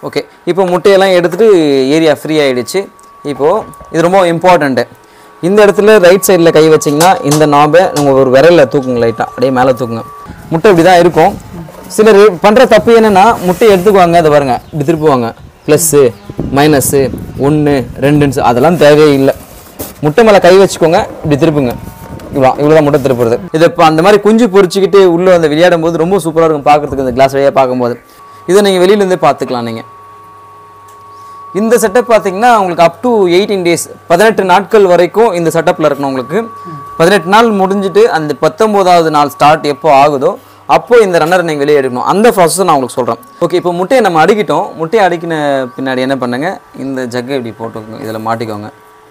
Okay இப்போ முட்டையெல்லாம் எடுத்துட்டு ஏரியா ஃப்ரீ ஆயிடுச்சு இப்போது இது ரொம்ப இம்பார்ட்டண்ட்டு இந்த இடத்துல ரைட் சைடில் கை வச்சிங்கன்னா இந்த நாபை உங்கள் ஒரு விரலில் தூக்குங்க லைட்டாக அப்படியே மேலே தூக்குங்க முட்டை இப்படி தான் இருக்கும் சிலர் பண்ணுற தப்பு என்னென்னா முட்டையை எடுத்துக்குவாங்க அதை பாருங்க இப்படி திருப்புவாங்க ப்ளஸ்ஸு மைனஸ்ஸு ஒன்று ரெண்டுன்னு அதெல்லாம் தேவையே இல்லை முட்டை மேலே கை வச்சுக்கோங்க இப்படி திருப்புங்க இவ்வளோ இவ்வளோ தான் முட்டை திருப்புறது இதை இப்போ அந்த மாதிரி குஞ்சு பொரிச்சுக்கிட்டு உள்ளே வந்து விளையாடும் போது ரொம்ப சூப்பராக இருக்கும் பார்க்குறதுக்கு இந்த கிளாஸ் வழியாக பார்க்கும்போது இதை நீங்கள் வெளியிலேருந்தே பார்த்துக்கலாம் நீங்கள் இந்த செட்டப் பார்த்தீங்கன்னா உங்களுக்கு அப் டு எயிட்டீன் டேஸ் பதினெட்டு நாட்கள் வரைக்கும் இந்த செட்டப்பில் இருக்கணும் உங்களுக்கு பதினெட்டு நாள் முடிஞ்சுட்டு அந்த பத்தொம்போதாவது நாள் ஸ்டார்ட் எப்போ ஆகுதோ அப்போ இந்த ரன்னரை நீங்கள் வெளியே எடுக்கணும் அந்த ப்ராசஸ் நான் உங்களுக்கு சொல்கிறேன் ஓகே இப்போ முட்டையை நம்ம அடிக்கிட்டோம் முட்டையை அடிக்கின பின்னாடி என்ன பண்ணுங்க இந்த ஜக்கை இப்படி போட்டுக்கோங்க இதில் மாட்டிக்கோங்க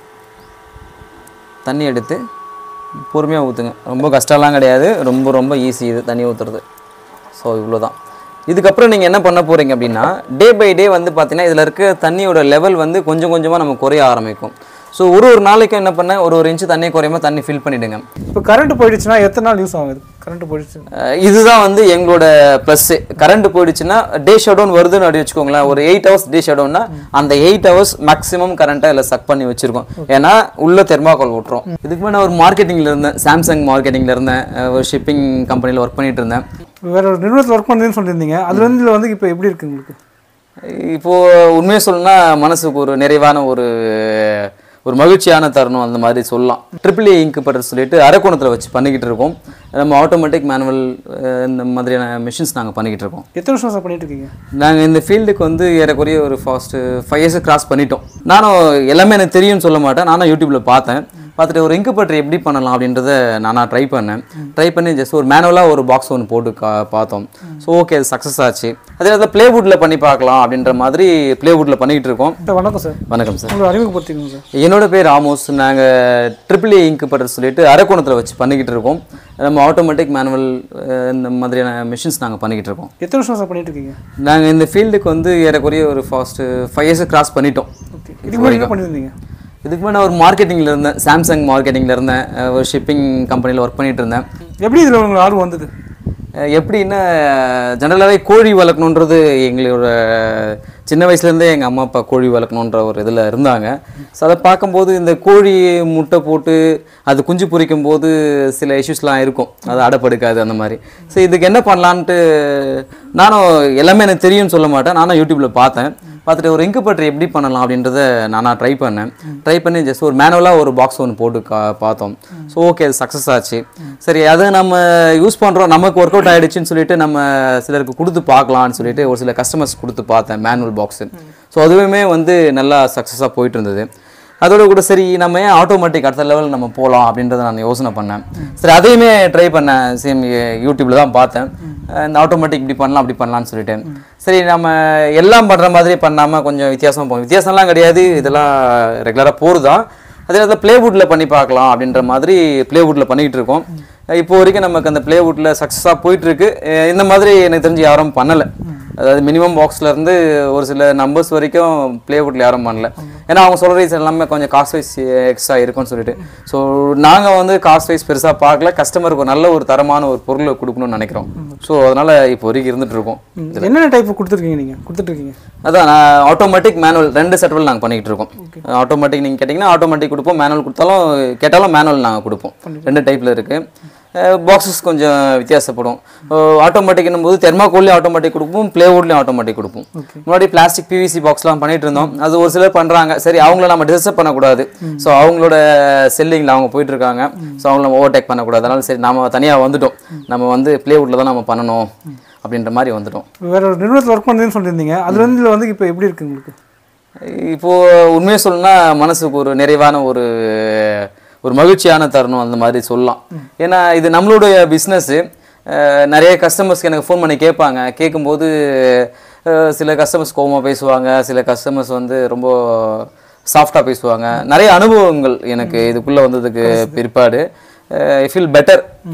தண்ணி எடுத்து பொறுமையாக ஊற்றுங்க ரொம்ப கஷ்டம்லாம் கிடையாது ரொம்ப ரொம்ப ஈஸி இது தண்ணி ஊற்றுறது ஸோ இவ்வளோ தான் இதுக்கப்புறம் நீங்கள் என்ன பண்ண போகிறீங்க அப்படின்னா டே பை டே வந்து பார்த்தீங்கன்னா இதில் இருக்க தண்ணியோட லெவல் வந்து கொஞ்சம் கொஞ்சமாக நம்ம குறைய ஆரம்பிக்கும் ஸோ ஒரு ஒரு நாளைக்கும் என்ன பண்ண ஒரு ஒரு இன்ச்சு தண்ணி குறையுமா தண்ணி ஃபில் பண்ணிவிடுங்க இப்போ கரண்ட் போயிடுச்சுன்னா எத்தனை நாள் யூஸ் ஆகுது கரண்ட் போயிடுச்சு அஹ் இதுதான் வந்து எங்களோட ப்ளஸ் கரண்ட் போயிடுச்சுன்னா டே ஷடவுன் வருதுன்னு அப்படி வச்சுக்கோங்களேன் ஒரு எயிட் ஹவர்ஸ் டே ஷடவுன்னா அந்த எயிட் ஹவர்ஸ் மேக்ஸிமம் கரண்ட்டை இதில் சக் பண்ணி வச்சிருக்கோம் ஏன்னா உள்ள தெர்மாக்கோல் விட்டுரும் இதுக்கு முன்னாடி நான் ஒரு மார்க்கெட்டிங்கில் இருந்தேன் சாம்சங் மார்க்கெட்டிங்கில் இருந்தேன் அஹ் ஒரு ஷிப்பிங் கம்பெனியில் ஒர்க் பண்ணிட்டு இருந்தேன் வேற ஒரு நிறுவனத்தில் ஒர்க் பண்ணுறதுன்னு சொல்லியிருந்தீங்க அதுல இருந்து இதுல வந்து இப்போ எப்படி இருக்கு உங்களுக்கு இப்போ உண்மையை சொல்லணும்னா மனசுக்கு ஒரு நிறைவான ஒரு ஒரு மகிழ்ச்சியான தருணம் அந்த மாதிரி சொல்லலாம் ட்ரிபிள் ஏ இங்கு சொல்லிட்டு அரக்கோணத்தில் வச்சு பண்ணிக்கிட்டு இருக்கோம் நம்ம ஆட்டோமேட்டிக் மேனுவல் இந்த மாதிரியான மிஷின்ஸ் நாங்கள் பண்ணிக்கிட்டு இருக்கோம் எத்தனை வருஷம் சார் பண்ணிட்டு இருக்கீங்க நாங்கள் இந்த ஃபீல்டுக்கு வந்து ஏறக்குறைய ஒரு ஃபாஸ்ட்டு ஃபைவ் இயர்ஸ் கிராஸ் பண்ணிட்டோம் நானும் எல்லாமே எனக்கு தெரியும்னு சொல்ல மாட்டேன் நானும் யூடியூப்பில் பார்த்தேன் பார்த்துட்டு ஒரு இன்குபேட்டர் எப்படி பண்ணலாம் அப்படின்றத நானாக ட்ரை பண்ணேன் ட்ரை பண்ணி ஜஸ்ட் ஒரு மேனுவலாக ஒரு பாக்ஸ் ஒன்று போட்டு கா பார்த்தோம் ஸோ ஓகே அது சக்ஸஸ் ஆச்சு அதே நேரத்தில் ப்ளேவுட்டில் பண்ணி பார்க்கலாம் அப்படின்ற மாதிரி ப்ளேவுட்டில் பண்ணிக்கிட்டு இருக்கோம் சார் வணக்கம் சார் வணக்கம் சார் உங்களை அறிமுகப்படுத்திக்கோங்க சார் என்னோட பேர் ஆமோஸ் நாங்கள் ட்ரிபிள் ஏ இன்குபேட்டர் சொல்லிட்டு அரக்கோணத்தில் வச்சு பண்ணிக்கிட்டு இருக்கோம் நம்ம ஆட்டோமேட்டிக் மேனுவல் இந்த மாதிரியான மிஷின்ஸ் நாங்கள் பண்ணிக்கிட்டு இருக்கோம் எத்தனை வருஷம் சார் பண்ணிட்டு இருக்கீங்க நாங்கள் இந்த ஃபீல்டுக்கு வந்து ஏறக்குறைய ஒரு ஃபாஸ்ட்டு ஃபைவ் இயர்ஸ் கிராஸ் பண்ணிட்டோம் ஓகே இதுக்கு முன்னாடி என்ன பண்ணியிருந்தீங்க இதுக்கு முன்னாடி நான் ஒரு மார்க்கெட்டிங்கில் இருந்தேன் சாம்சங் மார்க்கெட்டிங்கில் இருந்தேன் அஹ் ஒரு ஷிப்பிங் கம்பெனியில் ஒர்க் பண்ணிட்டு இருந்தேன் எப்படி இதில் உங்களுக்கு ஆர்வம் வந்தது அஹ் எப்படின்னா ஜெனரலாகவே கோழி வளர்க்கணுன்றது எங்களோட சின்ன வயசுலேருந்தே எங்கள் அம்மா அப்பா கோழி வளர்க்கணுன்ற ஒரு இதில் இருந்தாங்க ஸோ அதை பார்க்கும்போது இந்த கோழி முட்டை போட்டு அது குஞ்சு பொரிக்கும் போது சில இஷ்யூஸ்லாம் இருக்கும் அது அடப்படுக்காது அந்த மாதிரி ஸோ இதுக்கு என்ன பண்ணலான்ட்டு நானும் எல்லாமே எனக்கு தெரியும்னு சொல்ல மாட்டேன் நானும் யூடியூப்பில் பார்த்தேன் பார்த்துட்டு ஒரு இன்குபேட்டர் எப்படி பண்ணலாம் அப்படின்றத நானாக ட்ரை பண்ணேன் ட்ரை பண்ணி ஜஸ்ட் ஒரு மேனுவலாக ஒரு பாக்ஸ் ஒன்று போட்டு கா பார்த்தோம் ஸோ ஓகே அது சக்ஸஸ் ஆச்சு சரி அதை நம்ம யூஸ் பண்ணுறோம் நமக்கு ஒர்க் அவுட் ஆகிடுச்சின்னு சொல்லிட்டு நம்ம சிலருக்கு கொடுத்து பார்க்கலாம்னு சொல்லிட்டு ஒரு சில கஸ்டமர்ஸ் கொடுத்து பார்த்தேன் மேனுவல் பாக்ஸு ஸோ அதுவுமே வந்து நல்லா சக்ஸஸாக போயிட்டு இருந்தது அதோட கூட சரி நம்ம ஏன் ஆட்டோமேட்டிக் அடுத்த லெவல் நம்ம போகலாம் அப்படின்றத நான் யோசனை பண்ணேன் சரி அதையுமே ட்ரை பண்ணேன் சேம் யூடியூப்ல தான் பார்த்தேன் அஹ் இந்த ஆட்டோமேட்டிக் இப்படி பண்ணலாம் அப்படி பண்ணலாம்னு சொல்லிட்டு சரி நம்ம எல்லாம் பண்ணுற மாதிரி பண்ணாமல் கொஞ்சம் வித்தியாசம் போகும் வித்தியாசம்லாம் கிடையாது இதெல்லாம் ரெகுலராக போகிறது தான் அதே நேரத்தில் ப்ளேவுட்டில் பண்ணி பார்க்கலாம் அப்படின்ற மாதிரி ப்ளேவுட்டில் பண்ணிக்கிட்டு இருக்கோம் இப்போ வரைக்கும் நமக்கு அந்த ப்ளேவுட்டில் சக்ஸஸாக போயிட்டுருக்கு இந்த மாதிரி எனக்கு தெரிஞ்சு யாரும் பண்ணலை அதாவது மினிமம் பாக்ஸ்ல இருந்து ஒரு சில நம்பர்ஸ் வரைக்கும் ப்ளேவுட்டில் யாரும் பண்ணல ஏன்னா அவங்க சொல்கிற ரீசன் எல்லாமே கொஞ்சம் காஸ்ட் வைஸ் எக்ஸ்ட்ரா இருக்கும்னு சொல்லிட்டு ஸோ நாங்கள் வந்து காஸ்ட் வைஸ் பெருசாக பார்க்கல கஸ்டமருக்கு ஒரு நல்ல ஒரு தரமான ஒரு பொருளை கொடுக்கணும்னு நினைக்கிறோம் ஸோ அதனால் இப்போ வரைக்கும் இருந்துட்டு இருக்கோம் என்னென்ன டைப் கொடுத்துருக்கீங்க நீங்கள் கொடுத்துட்ருக்கீங்க அதான் நான் ஆட்டோமேட்டிக் மேனுவல் ரெண்டு செட்டபிள் நாங்கள் பண்ணிக்கிட்டு இருக்கோம் ஆட்டோமேட்டிக் நீங்கள் கேட்டிங்கன்னா ஆட்டோமேட்டிக் கொடுப்போம் மேனுவல் கொடுத்தாலும் கேட்டாலும் மேனுவல் நாங்கள் கொடுப்போம் ரெண்டு டைப்பில் இருக்குது பாக்ஸஸ் கொஞ்சம் வித்தியாசப்படும் ஆட்டோமேட்டிக்னும் போது தெர்மாகோல்லையும் ஆட்டோமேட்டிக் கொடுப்போம் ப்ளேவுட்லையும் ஆட்டோமேட்டிக் கொடுப்போம் முன்னாடி பிளாஸ்டிக் பிவிசி பாக்ஸ்லாம் பண்ணிட்டு இருந்தோம் அது ஒரு சிலர் பண்ணுறாங்க சரி அவங்கள நம்ம டிஸ்டர்ப் பண்ணக்கூடாது ஸோ அவங்களோட செல்லிங்கில் அவங்க போயிட்டு இருக்காங்க ஸோ அவங்கள நம்ம ஓவர்டேக் பண்ணக்கூடாது அதனால சரி நம்ம தனியாக வந்துட்டோம் நம்ம வந்து ப்ளேவுட்டில் தான் நம்ம பண்ணணும் அப்படின்ற மாதிரி வந்துட்டோம் வேற ஒரு நிறுவனத்தில் ஒர்க் பண்ணுறதுன்னு சொல்லியிருந்தீங்க அதுல இருந்து இதுல வந்து இப்போ எப்படி இருக்கு உங்களுக்கு இப்போ உண்மையை சொல்லணும்னா மனசுக்கு ஒரு நிறைவான ஒரு ஒரு மகிழ்ச்சியான தருணம் அந்த மாதிரி சொல்லலாம் ஏன்னா இது நம்மளுடைய பிஸ்னஸ்ஸு நிறைய கஸ்டமர்ஸ்க்கு எனக்கு ஃபோன் பண்ணி கேட்பாங்க கேட்கும்போது அஹ், சில கஸ்டமர்ஸ் கோவமாக பேசுவாங்க சில கஸ்டமர்ஸ் வந்து ரொம்ப சாஃப்டாக பேசுவாங்க நிறைய அனுபவங்கள் எனக்கு இதுக்குள்ளே வந்ததுக்கு பிற்பாடு ஐ ஃபீல் பெட்டர்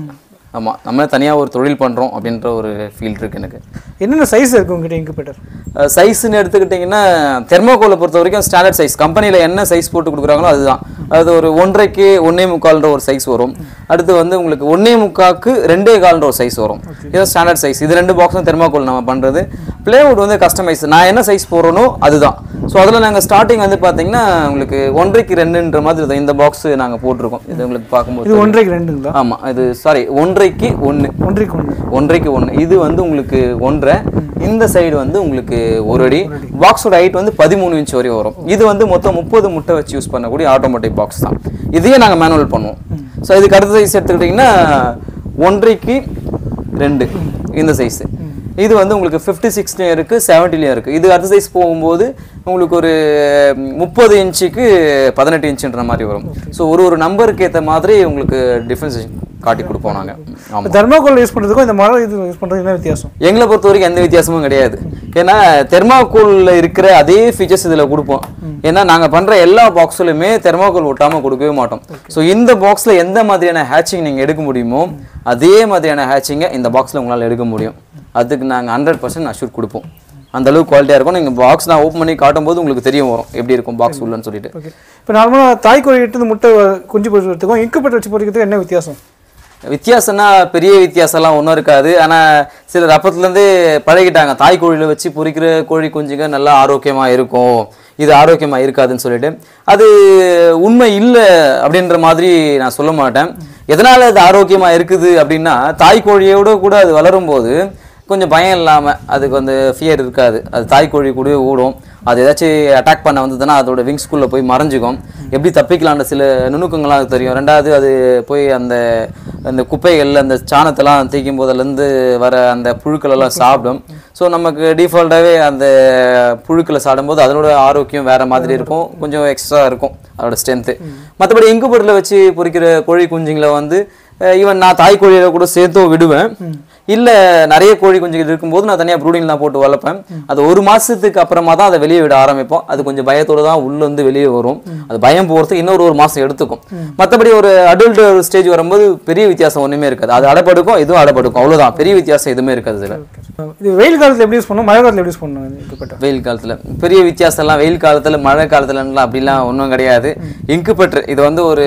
ஆமாம் நம்ம தனியாக ஒரு தொழில் பண்ணுறோம் அப்படின்ற ஒரு ஃபீல் இருக்கு எனக்கு என்னென்ன சைஸ் இருக்கு உங்ககிட்ட இன்குபேட்டர் சைஸ்ன்னு எடுத்துக்கிட்டிங்கன்னா தெர்மோகோலை பொறுத்த வரைக்கும் ஸ்டாண்டர்ட் சைஸ் கம்பெனியில் என்ன சைஸ் போட்டு கொடுக்குறாங்களோ அதுதான் அது ஒரு ஒன்றரைக்கு ஒன்றே முக்கால்ன்ற ஒரு சைஸ் வரும் அடுத்து வந்து உங்களுக்கு ஒன்றே முக்காக்கு ரெண்டே கால்ன்ற ஒரு சைஸ் வரும் இது ஸ்டாண்டர்ட் சைஸ் இது ரெண்டு பாக்ஸும் தெர்மோகோல் நம்ம பண்ணுறது பிளேவுட் வந்து கஸ்டமைஸ் நான் என்ன சைஸ் போடுறனோ அதுதான் ஸோ அதில் நாங்கள் ஸ்டார்டிங் வந்து பார்த்தீங்கன்னா உங்களுக்கு ஒன்றரைக்கு ரெண்டுன்ற மாதிரி தான் இந்த பாக்ஸ் நாங்கள் போட்டிருக்கோம் இது உங்களுக்கு பார்க்கும்போது இது ஒன்றரைக்கு ரெண்டுங்களா ஆமாம் இது சாரி ஒன்றைக்கு ஒன்று ஒன்றைக்கு ஒன்று ஒன்றைக்கு ஒன்று இது வந்து உங்களுக்கு ஒன்றரை இந்த சைடு வந்து உங்களுக்கு ஒரு அடி பாக்ஸோட ஹைட் வந்து பதிமூணு இன்ச் வரையும் வரும் இது வந்து மொத்தம் முப்பது முட்டை வச்சு யூஸ் பண்ணக்கூடிய ஆட்டோமேட்டிக் பாக்ஸ் தான் இதையே நாங்கள் மேனுவல் பண்ணுவோம் ஸோ இதுக்கு அடுத்த சைஸ் எடுத்துக்கிட்டிங்கன்னா ஒன்றைக்கு ரெண்டு இந்த சைஸ் இது வந்து உங்களுக்கு ஃபிஃப்டி சிக்ஸ்லையும் இருக்குது செவன்ட்டிலையும் இருக்குது இது அடுத்த சைஸ் போகும்போது உங்களுக்கு ஒரு முப்பது இன்ச்சுக்கு பதினெட்டு இன்ச்சுன்ற மாதிரி வரும் ஸோ ஒரு ஒரு நம்பருக்கு ஏற்ற மாதிரி உங்களுக்கு டிஃப்ரென்சேஷன் காட்டி கொடுப்போம் நாங்கள் ஆமாம் இப்போ தெர்மாக்கோல் யூஸ் பண்ணுறதுக்கும் இந்த மரம் இது யூஸ் பண்ணுறது என்ன வித்தியாசம் எங்களை பொறுத்த வரைக்கும் எந்த வித்தியாசமும் கிடையாது ஏன்னா தெர்மாக்கோல்ல இருக்கிற அதே ஃபீச்சர்ஸ் இதில் கொடுப்போம் ஏன்னா நாங்கள் பண்ணுற எல்லா பாக்ஸ்லையுமே தெர்மாக்கோல் ஒட்டாமல் கொடுக்கவே மாட்டோம் ஸோ இந்த பாக்ஸில் எந்த மாதிரியான ஹேச்சிங் நீங்கள் எடுக்க முடியுமோ அதே மாதிரியான ஹேச்சிங்கை இந்த பாக்ஸில் உங்களால் எடுக்க முடியும் அதுக்கு நாங்கள் ஹண்ட்ரட் பர்சன்ட் அஷூர் கொடுப்போம் அந்த அளவுக்கு குவாலிட்டியாக இருக்கும் நீங்கள் பாக்ஸ் நான் ஓப்பன் பண்ணி காட்டும்போது உங்களுக்கு தெரிய வரும் எப்படி இருக்கும் பாக்ஸ் உள்ளன்னு சொல்லிட்டு ஓகே இப்போ நார்மலாக தாய் கோழி இட்டு இந்த முட்டை குஞ்சு பொறிக்கிறதுக்கும் இன்குபேட்டர் வச்சு பொறிக்கிறதுக்கும் என்ன வித்தியாசம் வித்தியாசம்னா பெரிய வித்தியாசம்லாம் ஒன்றும் இருக்காது ஆனால் சிலர் அப்பத்துலேருந்தே பழகிட்டாங்க தாய் கோழியில் வச்சு பொரிக்கிற கோழி குஞ்சுங்க நல்லா ஆரோக்கியமாக இருக்கும் இது ஆரோக்கியமாக இருக்காதுன்னு சொல்லிட்டு அது உண்மை இல்லை அப்படின்ற மாதிரி நான் சொல்ல மாட்டேன் எதனால் அது ஆரோக்கியமாக இருக்குது அப்படின்னா தாய் கோழியோட கூட அது வளரும்போது கொஞ்சம் பயம் இல்லாமல் அதுக்கு வந்து ஃபியர் இருக்காது அது தாய் கோழி கூட ஓடும் அது ஏதாச்சும் அட்டாக் பண்ண வந்ததுன்னா அதோட விங்ஸ்குள்ளே போய் மறைஞ்சிக்கும் எப்படி தப்பிக்கலான்ற சில நுணுக்கங்கள்லாம் அது தெரியும் ரெண்டாவது அது போய் அந்த அந்த குப்பைகள் அந்த சாணத்தெல்லாம் தேய்க்கும் போதுலேருந்து வர அந்த புழுக்கள் எல்லாம் சாப்பிடும் ஸோ நமக்கு டிஃபால்ட்டாகவே அந்த புழுக்களை சாப்பிடும்போது அதனோட ஆரோக்கியம் வேற மாதிரி இருக்கும் கொஞ்சம் எக்ஸ்ட்ரா இருக்கும் அதோட ஸ்ட்ரென்த்து மற்றபடி இங்குபட்டில் வச்சு பொறிக்கிற கோழி குஞ்சுங்களை வந்து ஈவன் நான் தாய் கோழியில கூட சேர்த்தும் விடுவேன் இல்ல நிறைய கோழி குஞ்சுகள் இருக்கும்போது நான் தனியா ப்ரூடிங் தான் போட்டு வளர்ப்பேன் அது ஒரு மாசத்துக்கு அப்புறமா தான் அதை வெளியே விட ஆரம்பிப்போம் அது கொஞ்சம் பயத்தோட தான் உள்ள இருந்து வெளியே வரும் அது பயம் போறதுக்கு இன்னொரு ஒரு மாசம் எடுத்துக்கும் மத்தபடி ஒரு அடல்ட் ஸ்டேஜ் வரும்போது பெரிய வித்தியாசம் ஒண்ணுமே இருக்காது அது அடப்படுக்கும் இதுவும் அடப்படுக்கும் அவ்வளவுதான் பெரிய வித்தியாசம் எதுவுமே இருக்காது இதுல இது வெயில் காலத்தில் எப்படி யூஸ் பண்ணணும் மழை காலத்தில் எப்படி யூஸ் பண்ணணும் இன்குபேட்டர் வெயில் காலத்துல பெரிய வித்தியாசம் எல்லாம் வெயில் காலத்துல மழை காலத்துலலாம் அப்படிலாம் ஒன்றும் கிடையாது இன்குபேட்டர் இது வந்து ஒரு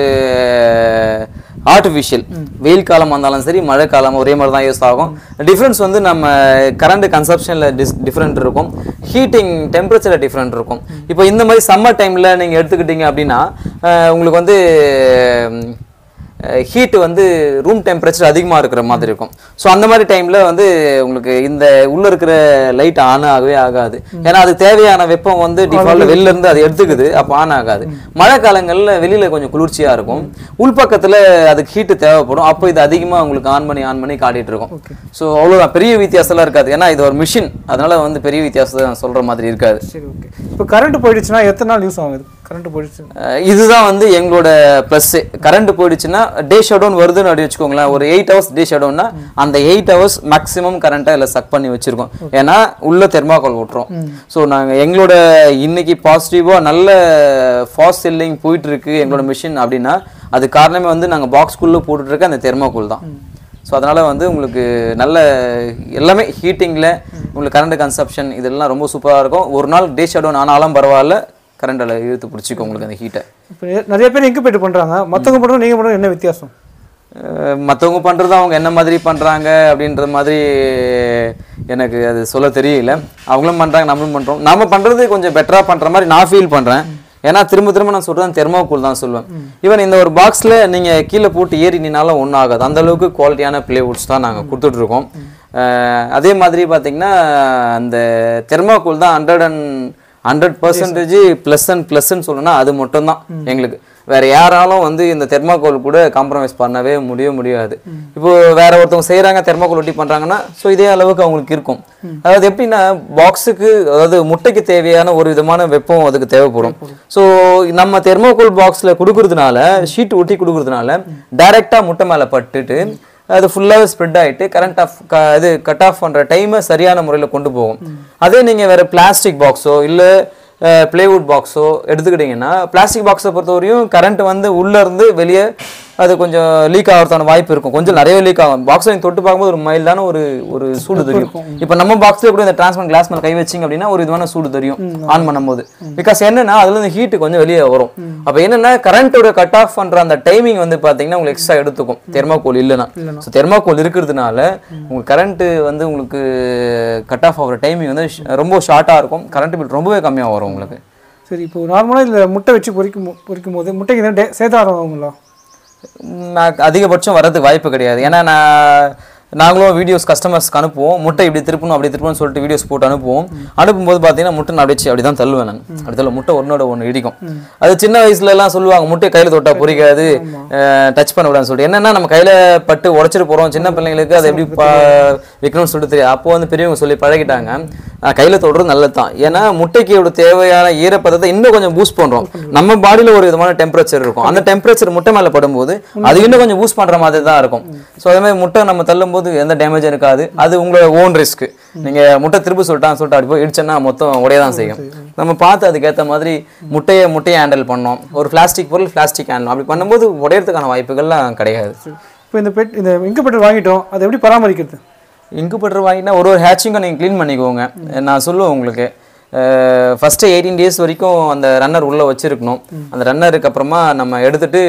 ஆர்டிஃபிஷியல் வெயில் காலம் வந்தாலும் சரி மழை காலம் ஒரே மாதிரி தான் யூஸ் ஆகும் டிஃப்ரென்ஸ் வந்து நம்ம கரண்ட் கன்சப்ஷனில் டிஸ் டிஃப்ரெண்ட் இருக்கும் ஹீட்டிங் டெம்பரேச்சரில் டிஃப்ரெண்ட் இருக்கும் இப்போ இந்த மாதிரி சம்மர் டைமில் நீங்கள் எடுத்துக்கிட்டீங்க அப்படின்னா அஹ், உங்களுக்கு வந்து ஹீட் வந்து ரூம் டெம்பரேச்சர் அதிகமாக இருக்கிற மாதிரி இருக்கும் ஸோ அந்த மாதிரி டைமில் வந்து உங்களுக்கு இந்த உள்ளே இருக்கிற லைட் ஆன் ஆகவே ஆகாது ஏன்னா அது தேவையான வெப்பம் வந்து டிஃபால்ட் வெளில இருந்து அது எடுத்துக்குது அப்போ ஆன் ஆகாது மழை காலங்களில் வெளியில் கொஞ்சம் குளிர்ச்சியாக இருக்கும் உள்பக்கத்தில் அதுக்கு ஹீட்டு தேவைப்படும் அப்போ இது அதிகமாக உங்களுக்கு ஆன் பண்ணி ஆன் பண்ணி காட்டிட்டு இருக்கும் ஸோ அவ்வளோதான் பெரிய வித்தியாசம்லாம் இருக்காது ஏன்னா இது ஒரு மிஷின் அதனால வந்து பெரிய வித்தியாசத்தை நான் சொல்கிற மாதிரி இருக்காது சரி ஓகே இப்போ கரண்ட் போயிடுச்சுன்னா எத்தனை நாள் யூஸ் ஆகுது கரண்ட் போயிடுச்சு அஹ் இதுதான் வந்து எங்களோட ப்ளஸ் கரண்ட் போயிடுச்சுன்னா டே ஷடவுன் வருதுன்னு அப்படி வச்சுக்கோங்களேன் ஒரு எயிட் ஹவர்ஸ் டே ஷடவுன்னா அந்த எயிட் ஹவர்ஸ் மேக்ஸிமம் கரண்ட்டை இல்லை சக் பண்ணி வச்சிருக்கோம் ஏன்னா உள்ள தெர்மாக்கோல் விட்டுரும் ஸோ நாங்கள் எங்களோட இன்னைக்கு பாசிட்டிவாக நல்ல ஃபாஸ்ட் செல்லிங் போயிட்டு இருக்கு எங்களோட மிஷின் அப்படின்னா அது காரணமே வந்து நாங்கள் பாக்ஸ்குள்ளே போட்டுட்டு இருக்க அந்த தெர்மாக்கோல் தான் ஸோ அதனால் வந்து உங்களுக்கு நல்ல எல்லாமே ஹீட்டிங்கில் உங்களுக்கு கரண்ட் கன்சப்ஷன் இதெல்லாம் ரொம்ப சூப்பராக இருக்கும் ஒரு நாள் டே ஷடவுன் ஆனாலும் பரவாயில்ல கரண்டில் இழுத்து பிடிச்சிக்கும் உங்களுக்கு அந்த ஹீட்டை இப்போ நிறைய பேர் இன்குபேட்டர் பண்ணுறாங்க மற்றவங்க பண்ணுறோம் நீங்கள் பண்ணுறது என்ன வித்தியாசம் மற்றவங்க பண்ணுறது அவங்க என்ன மாதிரி பண்ணுறாங்க அப்படின்ற மாதிரி எனக்கு அது சொல்ல தெரியல அவங்களும் பண்ணுறாங்க நம்மளும் பண்ணுறோம் நம்ம பண்ணுறது கொஞ்சம் பெட்டராக பண்ணுற மாதிரி நான் ஃபீல் பண்ணுறேன் ஏன்னா திரும்ப திரும்ப நான் சொல்கிறேன் தெர்மோகூல் தான் சொல்லுவேன் ஈவன் இந்த ஒரு பாக்ஸில் நீங்கள் கீழே போட்டு ஏறி நின்னாலும் ஒன்றும் ஆகாது அந்த அளவுக்கு குவாலிட்டியான ப்ளேவுட்ஸ் தான் நாங்கள் கொடுத்துட்ருக்கோம் அதே மாதிரி பார்த்தீங்கன்னா அந்த தெர்மாகூல் தான் hundred and hundred percentage plus and ப்ளஸ்ன்னு சொல்லணும்னா அது மட்டும்தான் எங்களுக்கு வேற யாராலும் வந்து இந்த தெர்மாகோல் கூட காம்ப்ரமைஸ் பண்ணவே முடிய முடியாது இப்போ வேற ஒருத்தவங்க செய்றாங்க தெர்மாகோல் ஒட்டி பண்றாங்கன்னா ஸோ இதே அளவுக்கு அவங்களுக்கு இருக்கும் அதாவது எப்படின்னா பாக்ஸுக்கு அதாவது முட்டைக்கு தேவையான ஒரு விதமான வெப்பம் அதுக்கு தேவைப்படும் ஸோ நம்ம தெர்மாகோல் பாக்ஸ்ல கொடுக்கறதுனால ஷீட் ஒட்டி கொடுக்கறதுனால டைரக்டா முட்டை மேல பட்டுட்டு அது ஃபுல்லாகவே ஸ்ப்ரெட் ஆயிட்டு கரண்ட் ஆஃப் இது கட் ஆஃப் பண்ற டைமை சரியான முறையில கொண்டு போகும் அதே நீங்க வேற பிளாஸ்டிக் பாக்ஸோ இல்ல பிளேவுட் பாக்ஸோ எடுத்துக்கிட்டிங்கன்னா பிளாஸ்டிக் பாக்ஸை பொறுத்தவரையும் கரண்ட் வந்து உள்ள இருந்து வெளியே அது கொஞ்சம் லீக் ஆகிறதுக்கான வாய்ப்பு இருக்கும் கொஞ்சம் நிறைய லீக் ஆகும் பாக்ஸ் நீங்கள் தொட்டு பார்க்கும்போது ஒரு மைல்டான ஒரு ஒரு சூடு தெரியும் இப்போ நம்ம பாக்ஸில் கூட இந்த டிரான்ஸ்பரண்ட் கிளாஸ் மேலே கை வச்சிங்க அப்படின்னா ஒரு இதுவான சூடு தெரியும் ஆன் பண்ணும்போது பிகாஸ் என்னன்னா அதுல இருந்து ஹீட் கொஞ்சம் வெளியே வரும் அப்போ என்னன்னா கரண்ட்டோட கட் ஆஃப் பண்ற அந்த டைமிங் வந்து பாத்தீங்கன்னா உங்களுக்கு எக்ஸ்ட்ரா எடுத்துக்கும் தெர்மாக்கோல் இல்லைன்னா ஸோ தெர்மாக்கோல் இருக்கிறதுனால உங்களுக்கு கரண்ட் வந்து உங்களுக்கு கட் ஆஃப் ஆகிற டைமிங் வந்து ஷ- ரொம்ப ஷார்ட்டாக இருக்கும் கரண்ட் பில் ரொம்பவே கம்மியாக வரும் உங்களுக்கு சரி இப்போ நார்மலாக இதில் முட்டை வச்சு பொரிக்கும் போ- பொரிக்கும் போது முட்டைக்கு தான் டே- சேதாரம் ஆகுங்களா நான் அதிகபட்சம் வர்றதுக்கு வாய்ப்பு கிடையாது ஏன்னா நான் நாங்களும் வீடியோஸ் கஸ்டமர்ஸ்க்கு அனுப்புவோம் முட்டை இப்படி திருப்பணும் அப்படி திருப்பணும்னு சொல்லிட்டு வீடியோஸ் போட்டு அனுப்புவோம் அனுப்பும்போது பார்த்தீங்கன்னா முட்டை நான் அப்படியே அப்படி தான் தள்ளுவேன் நான் அப்படி தள்ள முட்டை ஒன்னோட ஒன்று இடிக்கும் அது சின்ன வயசுல எல்லாம் சொல்லுவாங்க முட்டை கையில் தொட்டா பொரிக்காது டச் பண்ண விடாதுன்னு சொல்லிட்டு என்னன்னா நம்ம கையில பட்டு உடச்சிட்டு போறோம் சின்ன பிள்ளைங்களுக்கு அது எப்படி பா- வைக்கணும்னு சொல்லிட்டு தெரியாது அப்போ வந்து பெரியவங்க சொல்லி பழகிட்டாங்க ஆஹ் கையில தொடுறது நல்லது தான் ஏன்னா முட்டைக்கு தேவையான ஈரப்பதத்தை இன்னும் கொஞ்சம் பூஸ்ட் பண்றோம் நம்ம பாடியில ஒரு விதமான டெம்பரேச்சர் இருக்கும் அந்த டெம்பரேச்சர் முட்டை மேல படும்போது அது இன்னும் கொஞ்சம் பூஸ்ட் பண்ற மாதிரி தான் இருக்கும் ஸோ அதே மாதிரி முட்டை நம்ம தள்ளும்போது எந்த டேமேஜும் இருக்காது அது உங்களோட ஓன் ரிஸ்க் நீங்க முட்டை திருப்பி சொல்லிட்டான்னு சொல்லிட்டு அப்படி போய் இடிச்சேன்னா மொத்தம் உடைய தான் செய்யும் நம்ம பார்த்து அதுக்கேற்ற மாதிரி முட்டையை முட்டையை ஹேண்டில் பண்ணோம் ஒரு பிளாஸ்டிக் பொருள் பிளாஸ்டிக் ஹேண்டில் அப்படி பண்ணும்போது உடையறதுக்கான வாய்ப்புகள்லாம் கிடையாது இப்போ இந்த பெட் இந்த இன்குபேட்டர் வாங்கிட்டோம் அதை எப்படி பராமரிக்கிறது இன்குபேட்டர் வாங்கினா ஒரு ஒரு ஹேட்சிங்கும் நீங்கள் க்ளீன் பண்ணிக்கோங்க நான் சொல்லுவேன் உங்களுக்கு ஃபஸ்ட்டு எயிட்டீன் டேஸ் வரைக்கும் அந்த ரன்னர் உள்ளே வச்சிருக்கணும் அந்த ரன்னருக்கு அப்புறமா நம்ம எடுத்துட்டு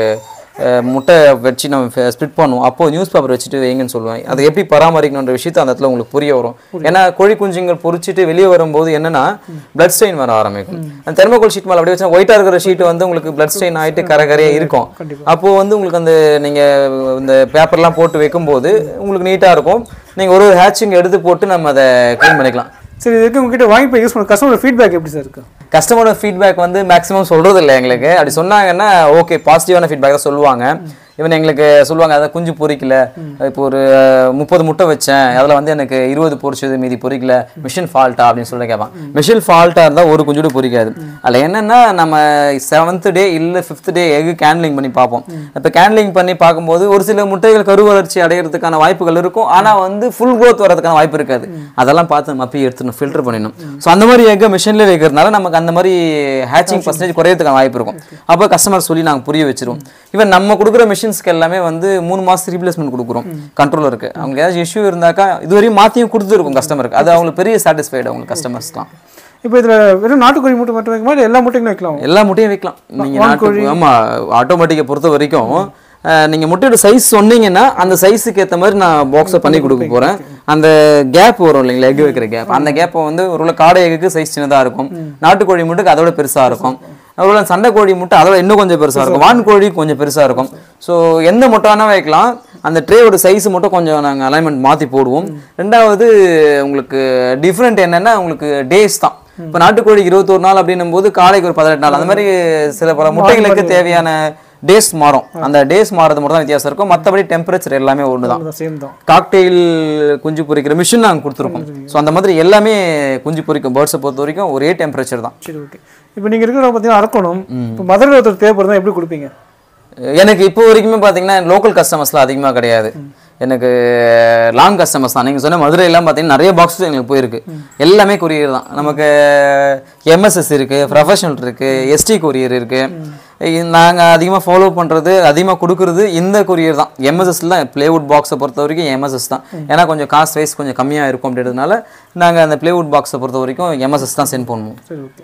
அஹ், முட்டை வச்சு நம்ம ஸ்ப்ளிட் பண்ணுவோம் அப்போ நியூஸ் பேப்பர் வச்சுட்டு வைங்கன்னு சொல்லுவேன் அதை எப்படி பராமரிக்கணுன்ற விஷயத்தை அந்த இடத்துல உங்களுக்கு புரிய வரும் ஏன்னா கோழி குஞ்சுங்கள் பொரிச்சிட்டு வெளியே வரும்போது என்னன்னா பிளட் ஸ்டெயின் வர ஆரம்பிக்கும் அந்த தெர்மோகோல் ஷீட் மேலே அப்படியே வச்சா ஒயிட்டாக இருக்கிற ஷீட் வந்து உங்களுக்கு பிளட் ஸ்டெயின் ஆகிட்டு கரை கரையே இருக்கும் அப்போ வந்து உங்களுக்கு அந்த நீங்க இந்த பேப்பர்லாம் போட்டு வைக்கும்போது உங்களுக்கு நீட்டா இருக்கும் நீங்க ஒரு ஒரு ஹேட்சிங் எடுத்து போட்டு நம்ம அதை க்ளீன் பண்ணிக்கலாம் சரி இதுக்கு உங்ககிட்ட வாங்கி போய் யூஸ் பண்ண கஸ்டமர் ஃபீட்பேக் எப்படி சார் இருக்கு கஸ்டமரோட ஃபீட்பேக் வந்து மேக்ஸிமம் சொல்றது இல்லை எங்களுக்கு அப்படி சொன்னாங்கன்னா ஓகே பாசிட்டிவான ஃபீட்பேக் தான் சொல்லுவாங்க இவன் எங்களுக்கு சொல்லுவாங்க அதை குஞ்சு பொரிக்கல இப்போ ஒரு முப்பது முட்டை வச்சேன் அதில் வந்து எனக்கு இருபது பொரிச்சது மீதி பொரிக்கல மிஷின் ஃபால்ட்டா அப்படின்னு சொல்லி கேட்பான் மிஷின் ஃபால்ட்டாக இருந்தால் ஒரு குஞ்சு கூட பொரிக்காது அதில் என்னன்னா நம்ம செவன்த் டே இல்லை ஃபிஃப்த் டே எக் கேன்லிங் பண்ணி பார்ப்போம் இப்போ கேன்லிங் பண்ணி பார்க்கும்போது ஒரு சில முட்டைகள் கரு வளர்ச்சி அடையிறதுக்கான வாய்ப்புகள் இருக்கும் ஆனால் வந்து ஃபுல் growth வரதுக்கான வாய்ப்பு இருக்காது அதெல்லாம் பார்த்து நம்ம அப்பயே எடுத்துணும் ஃபில்டர் பண்ணிடணும் ஸோ அந்த மாதிரி எக்கை மிஷினில் வைக்கிறதுனால நமக்கு அந்த மாதிரி ஹேச்சிங் பர்சன்டேஜ் குறையறதுக்கான வாய்ப்பு இருக்கும் அப்போ கஸ்டமர் சொல்லி நாங்கள் புரிய வச்சிருவோம் ஈவன் நம்ம கொடுக்குற மிஷின்ஸ்க்கு எல்லாமே வந்து மூணு மாதம் ரீப்ளேஸ்மெண்ட் கொடுக்குறோம் கண்ட்ரோலருக்கு அவங்க ஏதாச்சும் இஷ்யூ இருந்தாக்கா இதுவரையும் மாற்றியும் கொடுத்துருக்கும் கஸ்டமருக்கு அது அவங்களுக்கு பெரிய சாட்டிஸ்ஃபைடு அவங்க கஸ்டமர்ஸ்லாம் இப்போ இதில் வெறும் நாட்டுக்கோழி முட்டை மட்டும் வைக்குமா இல்லை எல்லா முட்டைகளும் வைக்கலாம் எல்லா முட்டையும் வைக்கலாம் நீங்க நாட்டு ஆமா ஆட்டோமேட்டிக்கை பொறுத்த வரைக்கும் அஹ், நீங்க முட்டையோட சைஸ் சொன்னீங்கன்னா அந்த சைஸுக்கு ஏத்த மாதிரி நான் பாக்ஸை பண்ணி கொடுக்க போறேன் அந்த கேப் வரும் இல்லைங்களா எக் வைக்கிற கேப் அந்த கேப்பை வந்து ஒரு காடை எக்குக்கு சைஸ் சின்னதா இருக்கும் நாட்டுக்கோழி முட்டைக்கு அதோட பெருசா இருக்கும் அவ்வளோ சண்டை கோழி முட்டை அதோட இன்னும் கொஞ்சம் பெருசா இருக்கும் வான் கோழி கொஞ்சம் பெருசா இருக்கும் ஸோ எந்த முட்டை வேணா வைக்கலாம் அந்த ட்ரேவோட சைஸ் மட்டும் கொஞ்சம் நாங்கள் அலைன்மெண்ட் மாற்றி போடுவோம் ரெண்டாவது உங்களுக்கு டிஃப்ரெண்ட் என்னன்னா உங்களுக்கு டேஸ் தான் இப்போ நாட்டுக்கோழிக்கு இருபத்தோரு நாள் அப்படின்னும் போது காலைக்கு ஒரு பதினெட்டு நாள் அந்த மாதிரி சில பல முட்டைகளுக்கு தேவையான டேஸ் மாறும் அந்த டேஸ் மாறது மட்டும் தான் வித்தியாசம் இருக்கும் மற்றபடி டெம்பரேச்சர் எல்லாமே ஒன்று தான் சேம் தான் காக்டெயில் குஞ்சு பொரிக்கிற மிஷின் நாங்கள் கொடுத்துருக்கோம் ஸோ அந்த மாதிரி எல்லாமே குஞ்சு பொரிக்கும் பேர்ட்ஸை பொறுத்த வரைக்கும் ஒரே டெம்பரேச்சர் தான் சரி ஓகே இப்போ நீங்கள் இருக்கிற பார்த்தீங்கன்னா அறக்கணும் இப்போ மதுரை ஒருத்தர் தேவைப்படுறதா எப்படி கொடுப்பீங்க எனக்கு இப்போ வரைக்குமே பார்த்தீங்கன்னா லோக்கல் கஸ்டமர்ஸ்லாம் அதிகமாக கிடையாது எனக்கு லாங் கஸ்டமர்ஸ் தான் நீங்கள் சொன்ன மதுரையெல்லாம் பார்த்தீங்கன்னா நிறைய பாக்ஸஸ் எங்களுக்கு போயிருக்கு எல்லாமே கொரியர் தான் நமக்கு எம்எஸ்எஸ் இருக்குது ப்ரொஃபஷனல் இருக்குது எஸ்டி கொரியர் இருக்குது நாங்கள் அதிகமாக ஃபாலோ பண்ணுறது அதிகமாக கொடுக்குறது இந்த கொரியர் தான் எம்எஸ்எஸ்ல தான் ப்ளேவுட் பாக்ஸை பொறுத்த வரைக்கும் எம்எஸ்எஸ் தான் ஏன்னா கொஞ்சம் காஸ்ட் வைஸ் கொஞ்சம் கம்மியாக இருக்கும் அப்படின்றதுனால நாங்கள் அந்த ப்ளேவுட் பாக்ஸை பொறுத்த வரைக்கும் எம்எஸ்எஸ் தான் சென்ட் பண்ணுவோம் சரி ஓகே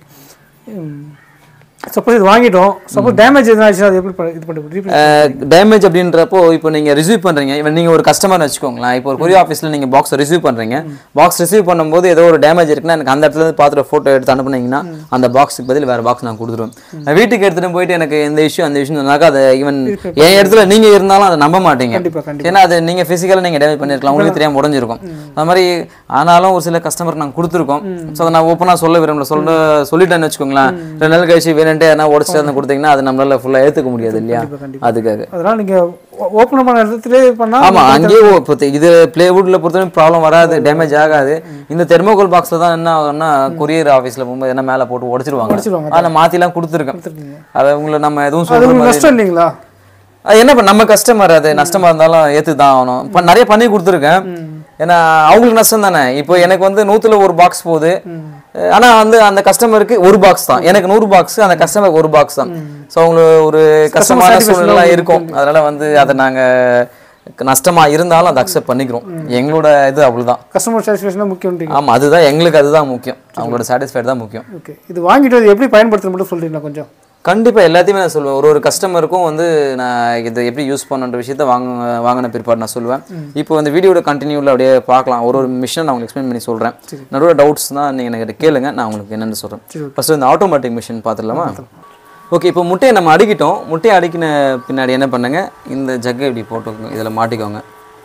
சப்போஸ் இது வாங்கிட்டோம் சப்போஸ் டேமேஜ் எதுனா ஆச்சுன்னா அது எப்படி பண்ண- இது பண்ணி ரீப்ளேஸ் டேமேஜ் அப்படின்றப்போ இப்போ நீங்கள் ரிசீவ் பண்ணுறீங்க இப்போ நீங்கள் ஒரு கஸ்டமர் வச்சுக்கோங்களேன் இப்போ ஒரு கொரியர் ஆஃபீஸில் நீங்கள் பாக்ஸ் ரிசீவ் பண்ணுறீங்க பாக்ஸ் ரிசீவ் பண்ணும்போது ஏதோ ஒரு டேமேஜ் இருக்குன்னா எனக்கு அந்த இடத்துல இருந்து பார்த்துட்டு ஃபோட்டோ எடுத்து அனுப்புனீங்கன்னா அந்த பாக்ஸுக்கு பதில் வேறு பாக்ஸ் நான் கொடுத்துருவேன் நான் வீட்டுக்கு எடுத்துகிட்டு போயிட்டு எனக்கு இந்த இஷ்யூ அந்த இஷ்யூ சொன்னாக்கா அதை ஈவன் என் இடத்துல நீங்கள் இருந்தாலும் அதை நம்ப மாட்டீங்க கண்டிப்பா கண்டிப்பா ஏன்னா அது நீங்கள் ஃபிசிக்கலாக நீங்கள் டேமேஜ் பண்ணியிருக்கலாம் உங்களுக்கு தெரியாமல் உடஞ்சிருக்கும் அது மாதிரி ஆனாலும் ஒரு சில கஸ்டமர் நாங்கள் கொடுத்துருக்கோம் ஸோ அதை நான் ஓப்பனாக சொல்ல விரும்பல சொல்ல சொல்லிட்டேன்னு வச்சுக்கோங்களேன் ரெண்டு நாள் கழிச்சு வேணுன்ட்டு எதனா உடச்சு அந்த கொடுத்தீங்கன்னா அது நம்மளால ஃபுல்லாக ஏற்றுக்க முடியாது இல்லையா அதுக்காக அதனால நீங்க ஓப்பன் பண்ண இடத்துல பண்ணா ஆமா அங்கேயே ஓ- இப்போ தெ- இது பிளேவுட்ல பொறுத்தவரை ப்ராப்ளம் வராது டேமேஜ் ஆகாது இந்த தெர்மோகோல் பாக்ஸ்ல தான் என்ன ஆகும்னா கொரியர் ஆஃபீஸ்ல போகும்போது என்ன மேல போட்டு உடைச்சிருவாங்க உடைச்சிருவாங்க. அதை மாத்திலாம் கொடுத்துருக்கேன் கொடுத்துருக்கீங்க. அதை உங்களை நம்ம எதுவும் அது சொல்ற உங்களுக்கு மாதிரி நஷ்டம் இல்லைங்களா அது என்ன பண்ண நம்ம கஸ்டமர் அது நஷ்டமா இருந்தாலும் ஏத்து தான் ஆகணும் இப்போ நிறைய பண்ணி கொடுத்துருக்கேன் ஏன்னா அவங்களுக்கு நஷ்டம் தானே இப்போ எனக்கு வந்து நூத்துல ஒரு பாக்ஸ் போகுது அஹ் ஆனா வந்து அந்த கஸ்டமருக்கு ஒரு பாக்ஸ் தான் எனக்கு நூறு பாக்ஸ் அந்த கஸ்டமருக்கு ஒரு பாக்ஸ் தான் ஸோ அவங்களுக்கு ஒரு கஷ்டமான satisfaction சூழ்நிலை இருக்கும் அதனால வந்து அதை நாங்க நஷ்டமா இருந்தாலும் அதை அக்செப்ட் பண்ணிக்கிறோம் எங்களோட இது அவ்வளவுதான் கஸ்டமர் சாட்டிஸ்ஃபேக்ஷன் முக்கியம்ன்றீங்க ஆமா அதுதான் எங்களுக்கு அதுதான் முக்கியம் அவங்களோட சாட்டிஸ்ஃபைட் தான் முக்கியம் ஓகே இது வாங்கிட்டு வந்து எப்படி பயன்படுத்த மட்டும் சொல்றீங்களா கொஞ்சம் கண்டிப்பா எல்லாத்தையுமே நான் சொல்லுவேன் ஒரு ஒரு கஸ்டமருக்கு வந்து நான் இதை எப்படி யூஸ் பண்ணுன்ற விஷயத்த வாங்க வாங்கின பிற்பாடு நான் சொல்லுவேன் இப்போ இந்த வீடியோட கண்டினியூவில் அப்படியே பார்க்கலாம் ஒரு ஒரு மிஷின் நான் உங்களுக்கு எக்ஸ்பிளைன் பண்ணி சொல்கிறேன் நடுவில் டவுட்ஸ் தான் நீங்கள் எனக்கு கேளுங்க நான் உங்களுக்கு என்னென்னு சொல்கிறேன் ஃபர்ஸ்ட் இந்த ஆட்டோமேட்டிக் மிஷின் பார்த்துடலாமா ஓகே இப்போ முட்டையை நம்ம அடிக்கிட்டோம் முட்டையை அடிக்கின பின்னாடி என்ன பண்ணுங்க இந்த ஜக்கை இப்படி போட்டுக்கோங்க இதில் மாட்டிக்கோங்க